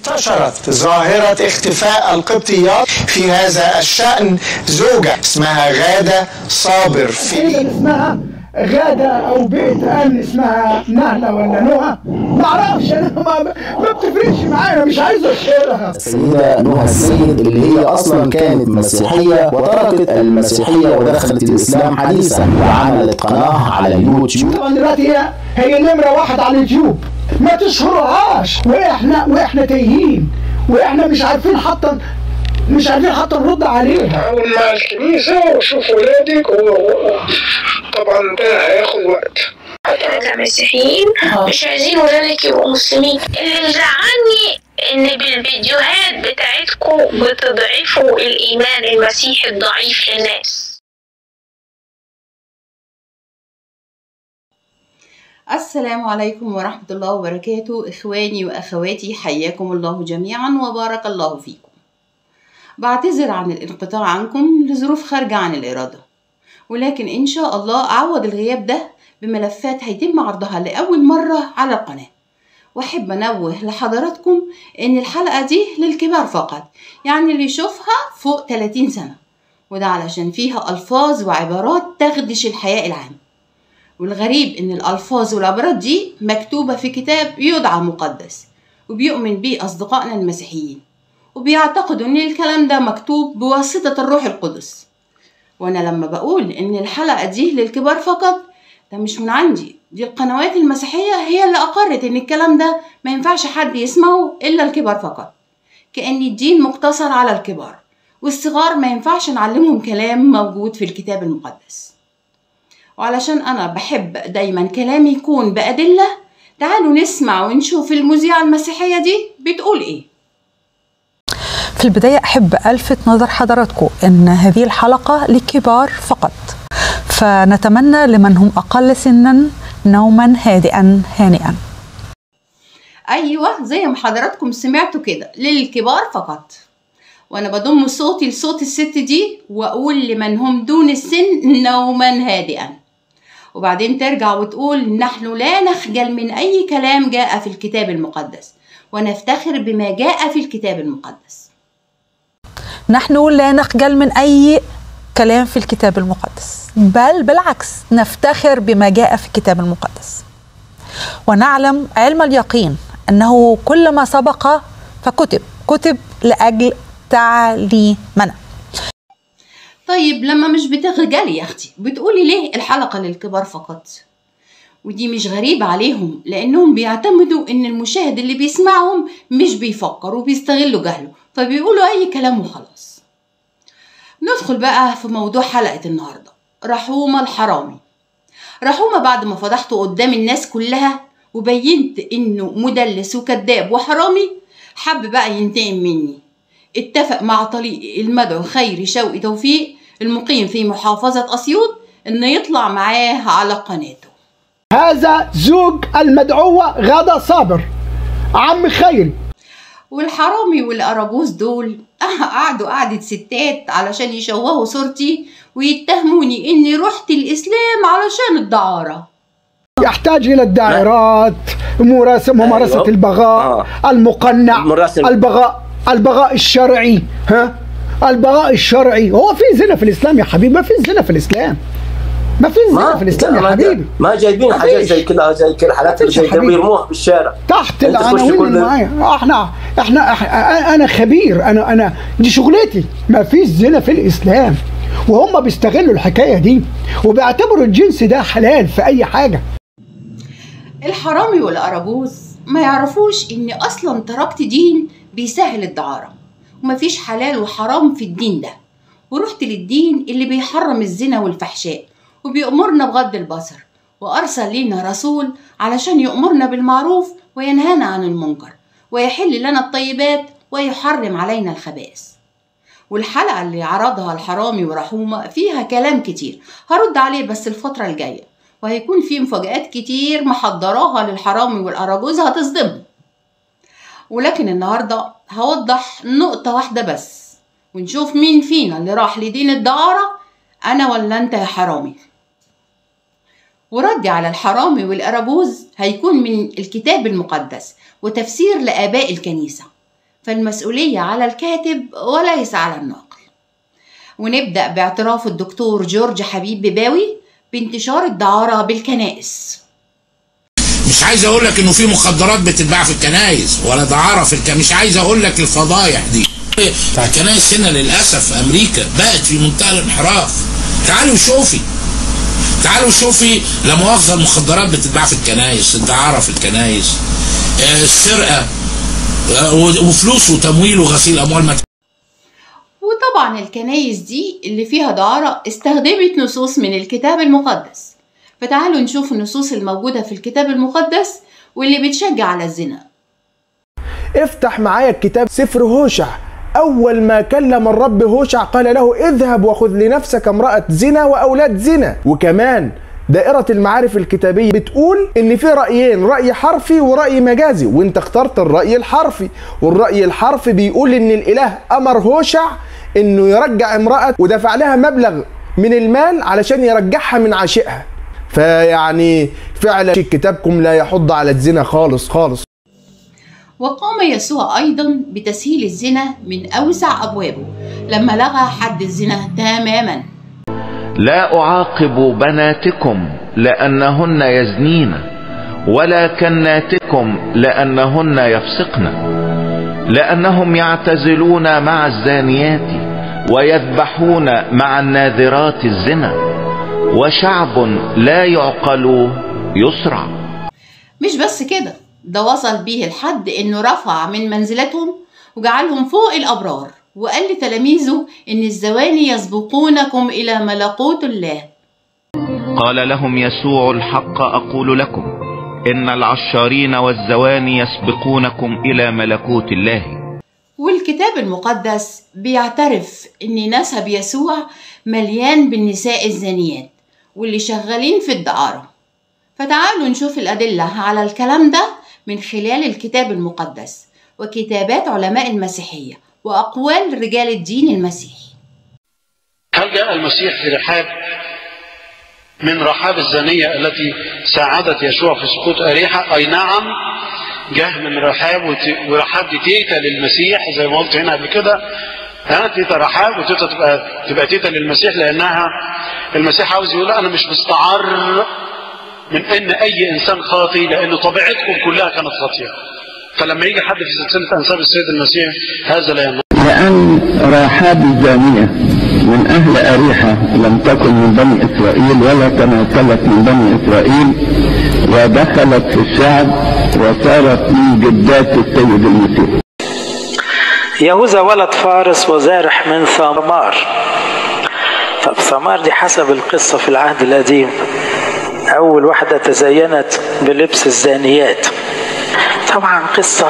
انتشرت ظاهرة اختفاء القبطيات في هذا الشأن زوجة اسمها غادة صابر في تقريبا اسمها غادة أو بيت أمن اسمها نهلة ولا نهى معرفش أنا ما, ما بتفرقش معايا مش عايز أشهرها السيدة نهى السيد اللي هي أصلا كانت مسيحية وتركت المسيحية ودخلت الإسلام حديثا وعملت قناة على اليوتيوب طبعا دلوقتي هي هي نمرة واحد على اليوتيوب ما تشهرهاش وإحنا وإحنا تايهين وإحنا مش عارفين حتى مش عارفين حتى نرد عليها حاول مع الكنيسة وشوف ولادك وطبعا ده هياخد وقت احنا كمسيحيين مش عايزين ولادك يبقوا مسلمين اللي مزعلني ان بالفيديوهات بتاعتكم بتضعفوا الايمان المسيحي الضعيف للناس السلام عليكم ورحمة الله وبركاته إخواني وأخواتي حياكم الله جميعا وبارك الله فيكم بعتذر عن الانقطاع عنكم لظروف خارجة عن الإرادة ولكن إن شاء الله أعوض الغياب ده بملفات هيتم عرضها لأول مرة على القناة وأحب أنوه لحضراتكم إن الحلقة دي للكبار فقط يعني اللي يشوفها فوق 30 سنة وده علشان فيها ألفاظ وعبارات تخدش الحياء العام والغريب إن الألفاظ والعبارات دي مكتوبة في كتاب يدعى مقدس وبيؤمن بيه أصدقائنا المسيحيين وبيعتقدوا إن الكلام ده مكتوب بواسطة الروح القدس وأنا لما بقول إن الحلقة دي للكبار فقط ده مش من عندي دي القنوات المسيحية هي اللي أقرت إن الكلام ده ما ينفعش حد يسمعه إلا الكبار فقط كأن الدين مقتصر على الكبار والصغار ما ينفعش نعلمهم كلام موجود في الكتاب المقدس وعلشان أنا بحب دايما كلامي يكون بأدلة تعالوا نسمع ونشوف المذيعة المسيحية دي بتقول إيه في البداية أحب ألفت نظر حضراتكم أن هذه الحلقة للكبار فقط فنتمنى لمن هم أقل سنا نوما هادئا هانئا أيوة زي ما حضراتكم سمعتوا كده للكبار فقط وأنا بضم صوتي لصوت الست دي وأقول لمن هم دون السن نوما هادئا وبعدين ترجع وتقول نحن لا نخجل من أي كلام جاء في الكتاب المقدس ونفتخر بما جاء في الكتاب المقدس نحن لا نخجل من أي كلام في الكتاب المقدس بل بالعكس نفتخر بما جاء في الكتاب المقدس ونعلم علم اليقين أنه كل ما سبق فكتب كتب لأجل تعليمنا طيب لما مش بتخجلي يا أختي بتقولي ليه الحلقة للكبار فقط ودي مش غريبة عليهم لأنهم بيعتمدوا إن المشاهد اللي بيسمعهم مش بيفكر وبيستغلوا جهله فبيقولوا أي كلام وخلاص ندخل بقى في موضوع حلقة النهاردة رحومة الحرامي رحومة بعد ما فضحته قدام الناس كلها وبينت إنه مدلس وكذاب وحرامي حب بقى ينتقم مني اتفق مع طليق المدعو خيري شوقي توفيق المقيم في محافظة أسيوط إنه يطلع معاه على قناته هذا زوج المدعوة غادة صابر عم خيري والحرامي والأراجوز دول قعدوا قعدة ستات علشان يشوهوا صورتي ويتهموني إني رحت الإسلام علشان الدعارة يحتاج إلى الدائرات ممارسة ممارسة أيوة. البغاء المقنع المراسم. البغاء البغاء الشرعي ها البغاء الشرعي هو في زنا في الإسلام يا حبيبي ما في زنا في الإسلام ما في زنا في الإسلام يا ما- حبيبي ما جايبين ما حاجات فيش. زي كده زي كده حالات فيش زي يا كده حبيبي. بيرموها في الشارع تحت أنت تخش العناوين كل- اللي معايا احنا احنا إح- انا خبير انا انا دي شغلتي ما فيش زنا في الاسلام وهم بيستغلوا الحكايه دي وبيعتبروا الجنس ده حلال في اي حاجه الحرامي والأراجوز ما يعرفوش إن أصلا تركت دين بيسهل الدعارة ومفيش حلال وحرام في الدين ده ورحت للدين اللي بيحرم الزنا والفحشاء وبيأمرنا بغض البصر وأرسل لينا رسول علشان يأمرنا بالمعروف وينهانا عن المنكر ويحل لنا الطيبات ويحرم علينا الخبائث والحلقة اللي عرضها الحرامي ورحومة فيها كلام كتير هرد عليه بس الفترة الجاية وهيكون في مفاجآت كتير محضراها للحرامي والأراجوز هتصدمهم ولكن النهاردة هوضح نقطة واحدة بس ونشوف مين فينا اللي راح لدين الدعارة أنا ولا أنت يا حرامي وردي على الحرامي والأراجوز هيكون من الكتاب المقدس وتفسير لآباء الكنيسة فالمسؤولية على الكاتب وليس على الناقل ونبدأ باعتراف الدكتور جورج حبيب بباوي بانتشار الدعارة بالكنائس مش عايز اقول لك انه في مخدرات بتتباع في الكنايس ولا دعاره في الكنايس مش عايز اقول لك الفضايح دي الكنايس هنا للاسف امريكا بقت في منتهى الانحراف تعالوا شوفي تعالوا شوفي لا مؤاخذه المخدرات بتتباع في الكنايس الدعاره في الكنايس آه، السرقه آه، وفلوس وتمويل وغسيل اموال ما وطبعا الكنايس دي اللي فيها دعارة استخدمت نصوص من الكتاب المقدس فتعالوا نشوف النصوص الموجودة في الكتاب المقدس واللي بتشجع على الزنا افتح معايا الكتاب سفر هوشع أول ما كلم الرب هوشع قال له اذهب وخذ لنفسك امرأة زنا وأولاد زنا وكمان دائرة المعارف الكتابية بتقول إن في رأيين رأي حرفي ورأي مجازي وأنت اخترت الرأي الحرفي والرأي الحرفي بيقول إن الإله أمر هوشع إنه يرجع امرأة ودفع لها مبلغ من المال علشان يرجعها من عاشقها فيعني فعلا كتابكم لا يحض على الزنا خالص خالص وقام يسوع أيضا بتسهيل الزنا من أوسع أبوابه لما لغى حد الزنا تماما لا أعاقب بناتكم لأنهن يزنين ولا كناتكم لأنهن يفسقن لأنهم يعتزلون مع الزانيات ويذبحون مع الناذرات الزنا وشعب لا يعقل يسرع مش بس كده ده وصل بيه الحد إنه رفع من منزلتهم وجعلهم فوق الأبرار وقال لتلاميذه إن الزواني يسبقونكم إلى ملكوت الله قال لهم يسوع الحق أقول لكم إن العشارين والزواني يسبقونكم إلى ملكوت الله والكتاب المقدس بيعترف إن نسب يسوع مليان بالنساء الزانيات واللي شغالين في الدعارة فتعالوا نشوف الأدلة على الكلام ده من خلال الكتاب المقدس وكتابات علماء المسيحية وأقوال رجال الدين المسيحي هل جاء المسيح في رحاب من رحاب الزانية التي ساعدت يشوع في سقوط أريحة أي نعم جه من رحاب وت- ورحاب دي تيتا للمسيح زي ما قلت هنا قبل كده ها تيتا رحاب وتيتا تبقى تبقى تيتا للمسيح لأنها المسيح عاوز يقول أنا مش مستعر من ان اي انسان خاطي لان طبيعتكم كلها كانت خاطئه فلما يجي حد في سلسله انساب السيد المسيح هذا لا ينبغي لأن راحاب الزانية من أهل أريحة لم تكن من بني إسرائيل ولا تناسلت من بني إسرائيل ودخلت في الشعب وصارت من جدات السيد المسيح يهوذا ولد فارس وزارح من ثمار طب ثمار دي حسب القصة في العهد القديم أول واحدة تزينت بلبس الزانيات طبعا قصة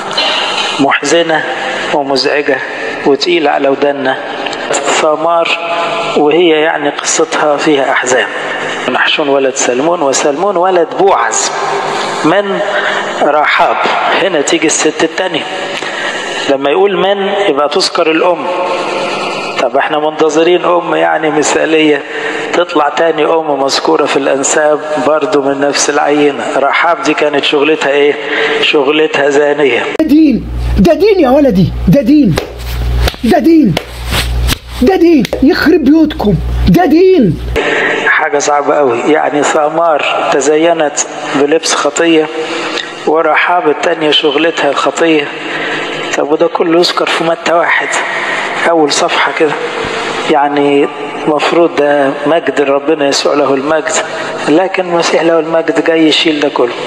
محزنة ومزعجة وتقيلة على ودنا ثمار وهي يعني قصتها فيها أحزان نحشون ولد سلمون وسلمون ولد بوعز من رحاب هنا تيجي الست التانية لما يقول من يبقى تذكر الأم طب احنا منتظرين أم يعني مثالية تطلع تاني أم مذكورة في الأنساب برضو من نفس العينة رحاب دي كانت شغلتها إيه؟ شغلتها زانية ده دين ده دين يا ولدي ده دين ده دين ده دين يخرب بيوتكم ده دين حاجة صعبة قوي يعني ثمار تزينت بلبس خطية ورحاب التانية شغلتها الخطية طب وده كله يذكر في متى واحد أول صفحة كده يعني المفروض ده مجد ربنا يسوع له المجد لكن المسيح له المجد جاي يشيل ده كله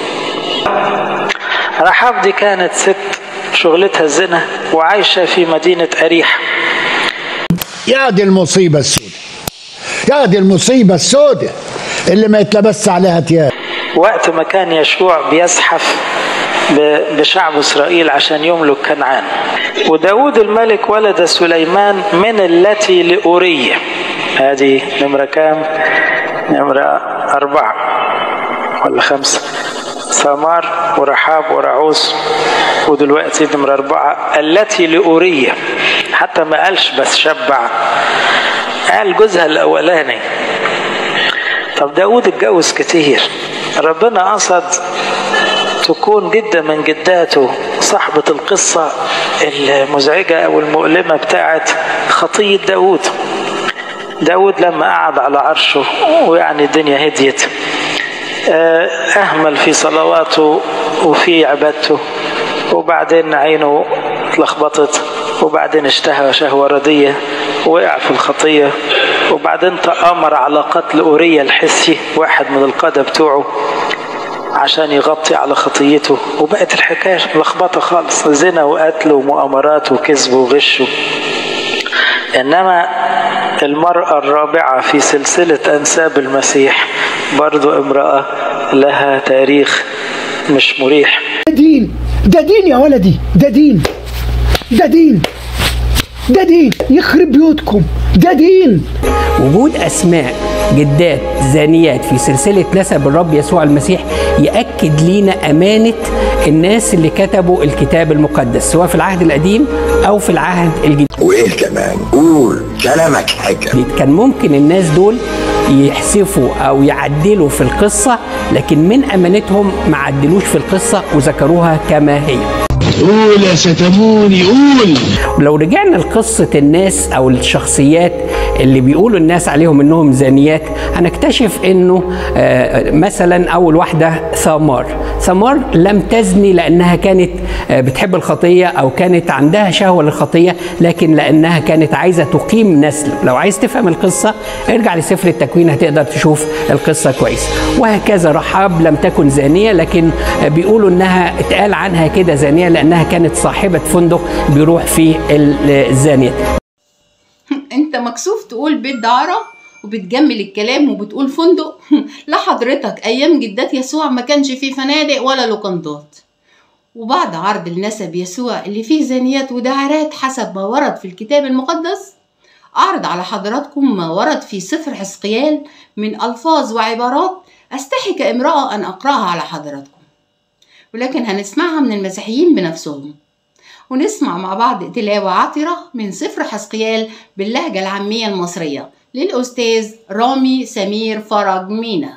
رحاب دي كانت ست شغلتها الزنا وعايشة في مدينة أريحة يا دي المصيبة السوداء يا دي المصيبة السوداء اللي ما يتلبس عليها تياب وقت ما كان يشوع بيزحف ب- بشعب إسرائيل عشان يملك كنعان وداود الملك ولد سليمان من التي لأورية هذه نمرة كام نمرة أربعة ولا خمسة ثمار ورحاب ورعوس ودلوقتي نمرة أربعة التي لأورية حتى ما قالش بس شبع قال جوزها الأولاني طب داود اتجوز كتير ربنا قصد تكون جدة من جداته صاحبة القصة المزعجة أو المؤلمة بتاعت خطية داود داود لما قعد على عرشه ويعني الدنيا هديت أهمل في صلواته وفي عبادته وبعدين عينه اتلخبطت وبعدين اشتهى شهوة ردية وقع في الخطية وبعدين تآمر على قتل أوريا الحسي واحد من القادة بتوعه عشان يغطي على خطيته وبقت الحكاية لخبطة خالص زنا وقتل ومؤامرات وكذب وغش إنما المرأة الرابعة في سلسلة أنساب المسيح برضو امرأة لها تاريخ مش مريح ده دين ده دين يا ولدي ده دين ده دين ده دين يخرب بيوتكم ده دين وجود اسماء جدات زانيات في سلسله نسب الرب يسوع المسيح ياكد لينا امانه الناس اللي كتبوا الكتاب المقدس سواء في العهد القديم او في العهد الجديد وايه كمان قول كلامك حكم كان ممكن الناس دول يحسفوا او يعدلوا في القصه لكن من امانتهم ما عدلوش في القصه وذكروها كما هي قول يا ستموني قول ولو رجعنا لقصة الناس أو الشخصيات اللي بيقولوا الناس عليهم إنهم زانيات هنكتشف إنه آه، مثلا أول واحدة ثمار ثمار لم تزني لأنها كانت آه، بتحب الخطية أو كانت عندها شهوة للخطية لكن لأنها كانت عايزة تقيم نسل لو عايز تفهم القصة ارجع لسفر التكوين هتقدر تشوف القصة كويس وهكذا رحاب لم تكن زانية لكن آه، بيقولوا إنها اتقال عنها كده زانية لأنها كانت صاحبة فندق بيروح فيه الزانية انت مكسوف تقول بيت دعارة وبتجمل الكلام وبتقول فندق لا حضرتك ايام جدات يسوع ما كانش فيه فنادق ولا لوكندات وبعد عرض النسب يسوع اللي فيه زانيات ودعارات حسب ما ورد في الكتاب المقدس أعرض على حضراتكم ما ورد في سفر حزقيال من ألفاظ وعبارات أستحي كامرأة أن أقرأها على حضراتكم ولكن هنسمعها من المسيحيين بنفسهم ونسمع مع بعض تلاوة عطرة من سفر حزقيال باللهجة العامية المصرية للأستاذ رامي سمير فرج مينا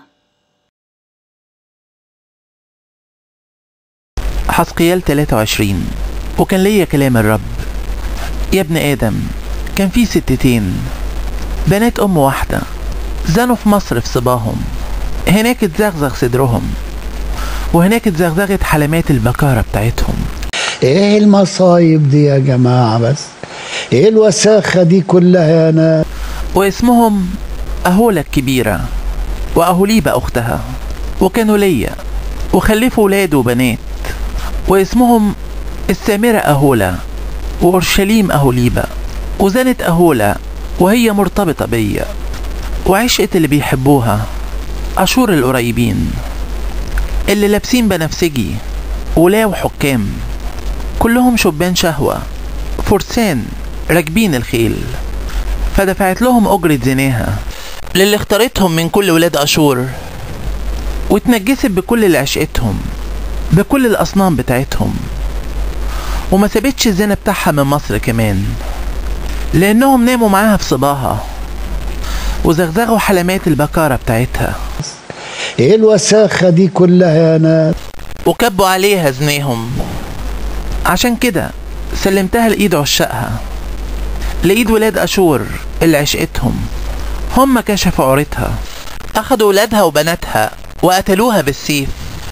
حسقيال 23 وكان ليا كلام الرب يا ابن آدم كان في ستتين بنات أم واحدة زنوا في مصر في صباهم هناك اتزغزغ صدرهم وهناك اتزغزغت حلمات البكارة بتاعتهم ايه المصايب دي يا جماعة بس ايه الوساخة دي كلها يا ناس واسمهم أهولة الكبيرة وأهوليبة أختها وكانوا ليا وخلفوا ولاد وبنات واسمهم السامرة أهولة وأورشليم أهوليبة وزنت أهولة وهي مرتبطة بيا وعشقت اللي بيحبوها أشور القريبين اللي لابسين بنفسجي ولاو حكام كلهم شبان شهوة فرسان راكبين الخيل فدفعت لهم أجرة زناها للي اختارتهم من كل ولاد أشور واتنجست بكل اللي عشقتهم بكل الأصنام بتاعتهم وما سابتش الزنا بتاعها من مصر كمان لأنهم ناموا معاها في صباها وزغزغوا حلمات البكارة بتاعتها ايه الوساخة دي كلها يا ناس وكبوا عليها زناهم عشان كده سلمتها لإيد عشاقها لإيد ولاد أشور اللي عشقتهم هم كشفوا عورتها أخدوا ولادها وبناتها وقتلوها بالسيف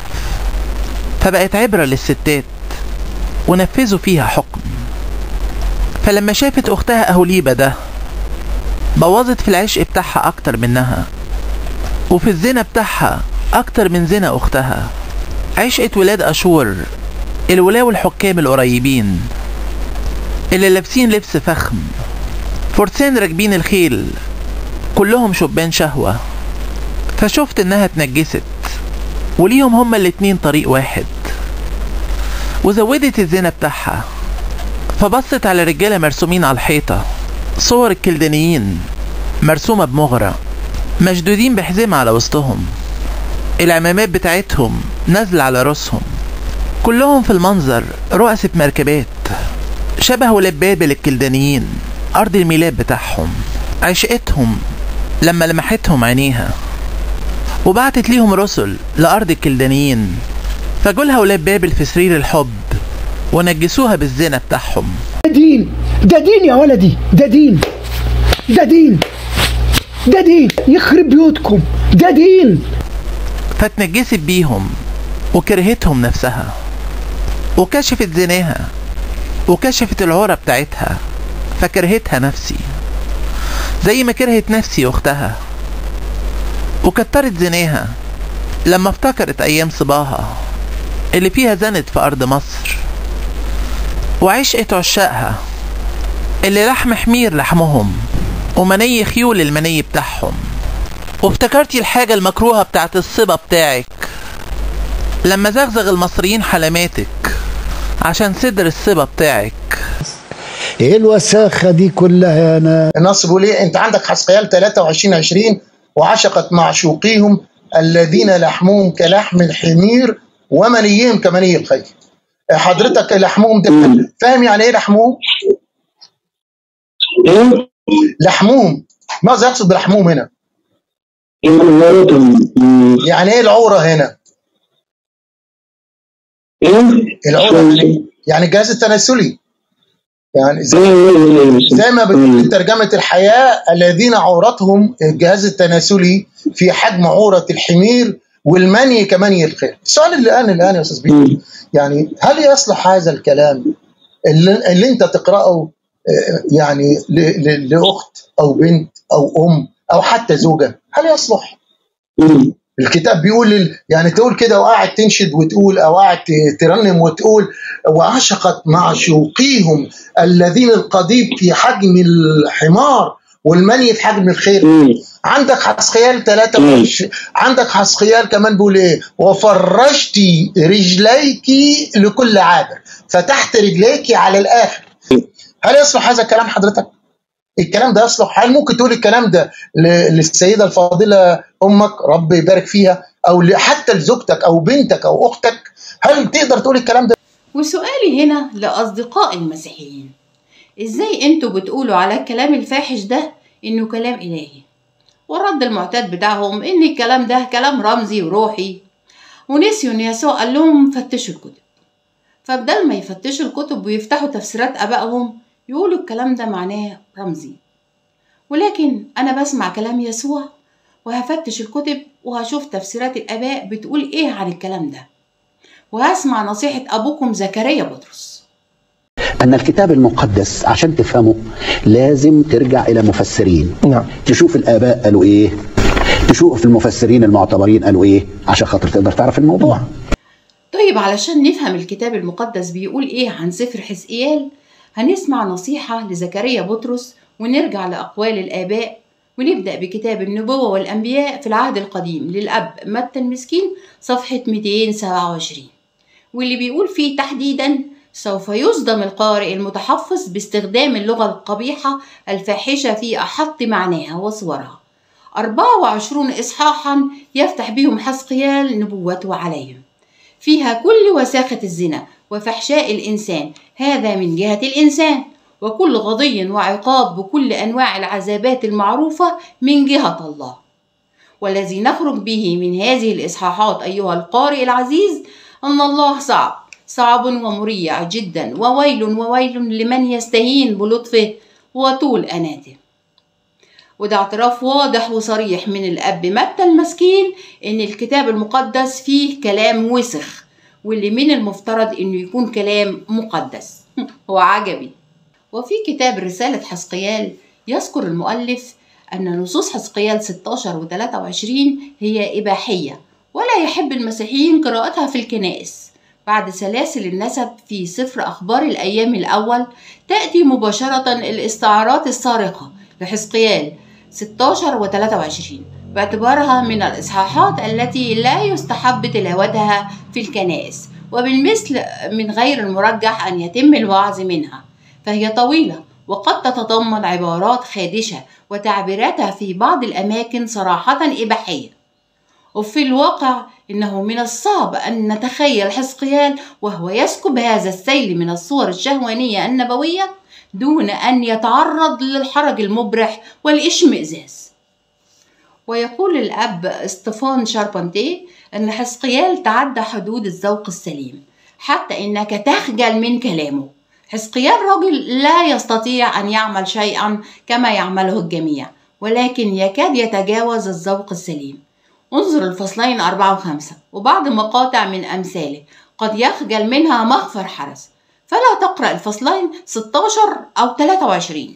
فبقت عبرة للستات ونفذوا فيها حكم فلما شافت أختها أهوليبة ده بوظت في العشق بتاعها أكتر منها وفي الزنا بتاعها أكتر من زنا أختها عشقت ولاد أشور الولاة والحكام القريبين اللي لابسين لبس فخم فرسان راكبين الخيل كلهم شبان شهوة فشفت انها اتنجست وليهم هما الاتنين طريق واحد وزودت الزنا بتاعها فبصت على رجالة مرسومين على الحيطة صور الكلدانيين مرسومة بمغرة مشدودين بحزام على وسطهم العمامات بتاعتهم نازلة على راسهم كلهم في المنظر رؤسة مركبات شبه ولاد بابل الكلدانيين أرض الميلاد بتاعهم عشقتهم لما لمحتهم عينيها وبعتت ليهم رسل لأرض الكلدانيين فجولها ولاد بابل في سرير الحب ونجسوها بالزنا بتاعهم ده دين ده دين يا ولدي ده دين ده دين ده دين يخرب بيوتكم ده دين فاتنجست بيهم وكرهتهم نفسها وكشفت زناها وكشفت العورة بتاعتها فكرهتها نفسي زي ما كرهت نفسي أختها وكترت زناها لما افتكرت أيام صباها اللي فيها زنت في أرض مصر وعشقت عشاقها اللي لحم حمير لحمهم ومني خيول المني بتاعهم وافتكرتي الحاجة المكروهة بتاعت الصبا بتاعك لما زغزغ المصريين حلماتك عشان صدر الصبا بتاعك ايه الوساخه دي كلها يا ناس النص بيقول ايه انت عندك حسقيال 23 20 وعشقت معشوقيهم الذين لحمهم كلحم الحمير ومنيهم كمني الخيل حضرتك لحمهم ده فاهم يعني ايه لحمهم؟ لحمهم ماذا يقصد بلحمهم هنا؟ يعني ايه العوره هنا؟ العوره يعني يعني الجهاز التناسلي يعني زي, زي ما بتقول ترجمة الحياة الذين عورتهم الجهاز التناسلي في حجم عورة الحمير والمني كمني الخيل السؤال اللي أنا الآن يا أستاذ بيتر يعني هل يصلح هذا الكلام اللي, اللي أنت تقرأه يعني لأخت أو بنت أو أم أو حتى زوجة هل يصلح؟ الكتاب بيقول يعني تقول كده وقاعد تنشد وتقول او قاعد ترنم وتقول وعشقت معشوقيهم الذين القضيب في حجم الحمار والمني في حجم الخيل عندك حسقيال 23 عندك حسقيال كمان بيقول ايه وفرشت رجليك لكل عابر فتحت رجليك على الاخر هل يصلح هذا الكلام حضرتك؟ الكلام ده يصلح هل ممكن تقول الكلام ده للسيده الفاضله امك رب يبارك فيها او حتى لزوجتك او بنتك او اختك هل تقدر تقول الكلام ده وسؤالي هنا لاصدقاء المسيحيين ازاي انتوا بتقولوا على الكلام الفاحش ده انه كلام الهي والرد المعتاد بتاعهم ان الكلام ده كلام رمزي وروحي ونسيوا ان يسوع قال لهم فتشوا الكتب فبدل ما يفتشوا الكتب ويفتحوا تفسيرات ابائهم يقولوا الكلام ده معناه رمزي ولكن أنا بسمع كلام يسوع وهفتش الكتب وهشوف تفسيرات الآباء بتقول إيه عن الكلام ده وهسمع نصيحة أبوكم زكريا بطرس أن الكتاب المقدس عشان تفهمه لازم ترجع إلى مفسرين نعم تشوف الآباء قالوا إيه تشوف المفسرين المعتبرين قالوا إيه عشان خاطر تقدر تعرف الموضوع طيب علشان نفهم الكتاب المقدس بيقول إيه عن سفر حزقيال هنسمع نصيحة لزكريا بطرس ونرجع لأقوال الآباء ونبدأ بكتاب النبوة والأنبياء في العهد القديم للأب متى المسكين صفحة 227 واللي بيقول فيه تحديدا سوف يصدم القارئ المتحفظ باستخدام اللغة القبيحة الفاحشة في أحط معناها وصورها 24 إصحاحا يفتح بهم حسقيال نبوته عليهم فيها كل وساخة الزنا وفحشاء الإنسان هذا من جهة الإنسان وكل غضي وعقاب بكل أنواع العذابات المعروفة من جهة الله والذي نخرج به من هذه الإصحاحات أيها القارئ العزيز أن الله صعب صعب ومريع جدا وويل وويل لمن يستهين بلطفه وطول أناته وده اعتراف واضح وصريح من الأب متى المسكين إن الكتاب المقدس فيه كلام وسخ واللي من المفترض إنه يكون كلام مقدس هو عجبي وفي كتاب رسالة حسقيال يذكر المؤلف أن نصوص حسقيال 16 و 23 هي إباحية ولا يحب المسيحيين قراءتها في الكنائس بعد سلاسل النسب في سفر أخبار الأيام الأول تأتي مباشرة الاستعارات الصارخة لحسقيال 16 و 23 باعتبارها من الإصحاحات التي لا يستحب تلاوتها في الكنائس وبالمثل من غير المرجح أن يتم الوعظ منها فهي طويلة وقد تتضمن عبارات خادشة وتعبيراتها في بعض الأماكن صراحة إباحية وفي الواقع إنه من الصعب أن نتخيل حزقيال وهو يسكب هذا السيل من الصور الشهوانية النبوية دون أن يتعرض للحرج المبرح والإشمئزاز ويقول الأب استفان شاربنتيه أن حزقيال تعدى حدود الذوق السليم حتى إنك تخجل من كلامه حزقيال رجل لا يستطيع أن يعمل شيئا كما يعمله الجميع ولكن يكاد يتجاوز الذوق السليم انظر الفصلين أربعة وخمسة وبعض مقاطع من أمثاله قد يخجل منها مغفر حرس فلا تقرأ الفصلين 16 أو 23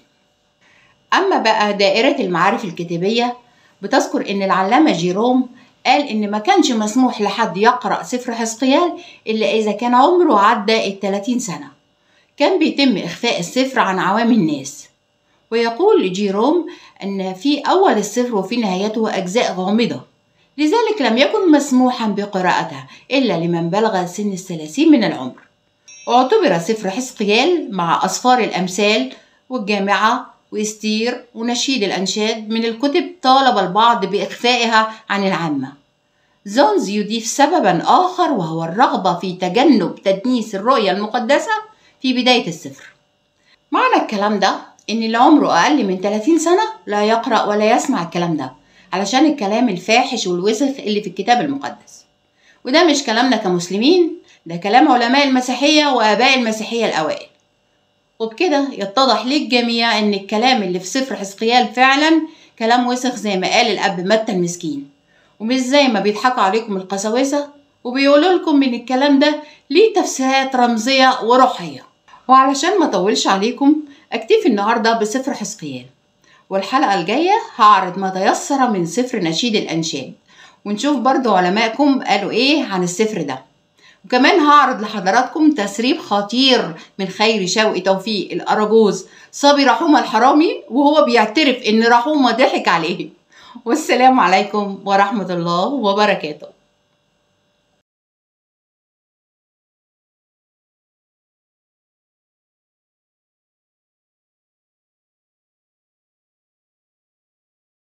أما بقى دائرة المعارف الكتابية بتذكر إن العلامة جيروم قال إن ما كانش مسموح لحد يقرأ سفر حزقيال إلا إذا كان عمره عدى ال 30 سنة كان بيتم إخفاء السفر عن عوام الناس ويقول جيروم أن في أول السفر وفي نهايته أجزاء غامضة لذلك لم يكن مسموحا بقراءتها إلا لمن بلغ سن الثلاثين من العمر اعتبر سفر حزقيال مع أسفار الأمثال والجامعة وإستير ونشيد الأنشاد من الكتب طالب البعض بإخفائها عن العامة زونز يضيف سببا آخر وهو الرغبة في تجنب تدنيس الرؤية المقدسة في بداية السفر معنى الكلام ده إن اللي عمره أقل من 30 سنة لا يقرأ ولا يسمع الكلام ده علشان الكلام الفاحش والوسخ اللي في الكتاب المقدس وده مش كلامنا كمسلمين ده كلام علماء المسيحية وآباء المسيحية الأوائل وبكده يتضح للجميع إن الكلام اللي في سفر حزقيال فعلا كلام وسخ زي ما قال الأب متى المسكين ومش زي ما بيضحكوا عليكم القساوسة وبيقولوا لكم من الكلام ده ليه تفسيرات رمزية وروحية وعلشان ما اطولش عليكم اكتفي النهارده بسفر حزقيال والحلقة الجاية هعرض ما تيسر من سفر نشيد الأنشاد ونشوف برضو علمائكم قالوا إيه عن السفر ده وكمان هعرض لحضراتكم تسريب خطير من خير شوقي توفيق الأراجوز صبي رحومة الحرامي وهو بيعترف إن رحومة ضحك عليه والسلام عليكم ورحمة الله وبركاته